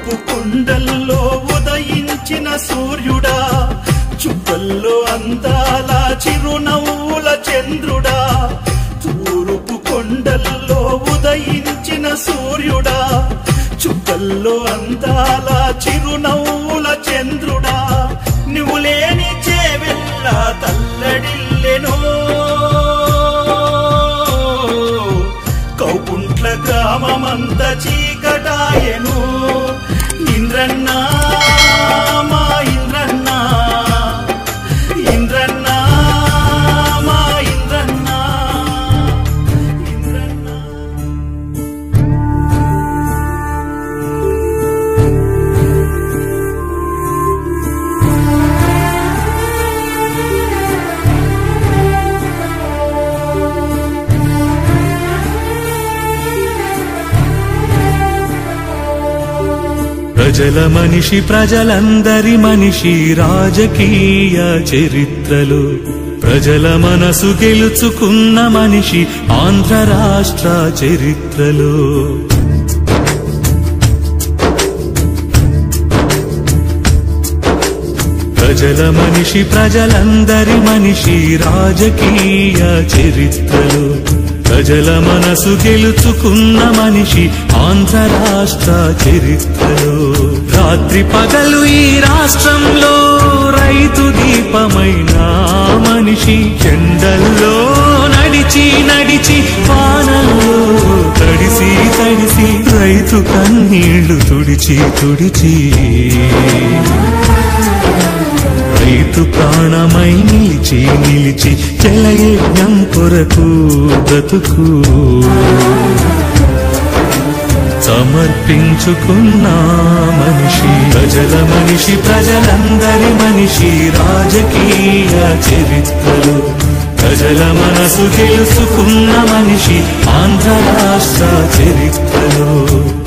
తూర్పు కుండల్లో ఉదయించిన సూర్యుడా చుక్కల్లో అందాల చిరునవ్వుల చంద్రుడా తూర్పు కొండల్లో ఉదయించిన సూర్యుడా చుక్కల్లో అందాల చిరునవ్వుల చంద్రుడా నువ్వు లేని చేవెల్ల తల్లడిల్లెనో కౌకుంట్ల గ్రామమంత చీకటాయను ఇంద్రన్న మా ఇంద్రన్న ఇంద్రన్న మా ఇంద్రన్న ఇంద్రన్న ప్రజల మనిషి ప్రజలందరి మనిషి రాజకీయ చరిత్రలు ప్రజల మనసు గెలుచుకున్న మనిషి ఆంధ్ర రాష్ట్ర చరిత్రలు ప్రజల మనిషి ప్రజలందరి మనిషి రాజకీయ చరిత్రలు ప్రజల మనసు గెలుచుకున్న మనిషి ఆంధ్ర రాష్ట్ర చరిత్రలు రాత్రి పగలు ఈ రాష్ట్రంలో రైతు దీపమైన మనిషి ఎండల్లో నడిచి నడిచి వానల్లో తడిసి తడిసి రైతు కన్నీళ్లు తుడిచి తుడిచి రైతు ప్రాణమై నిలిచి నిలిచి జలయజ్ఞం కొరకు బ్రతుకు సమర్పించుకున్న మనిషి ప్రజల మనిషి ప్రజలందరి మనిషి రాజకీయ చరిత్రలు ప్రజల మనసు తెలుసుకున్న మనిషి ఆంధ్ర రాష్ట్ర చరిత్రలు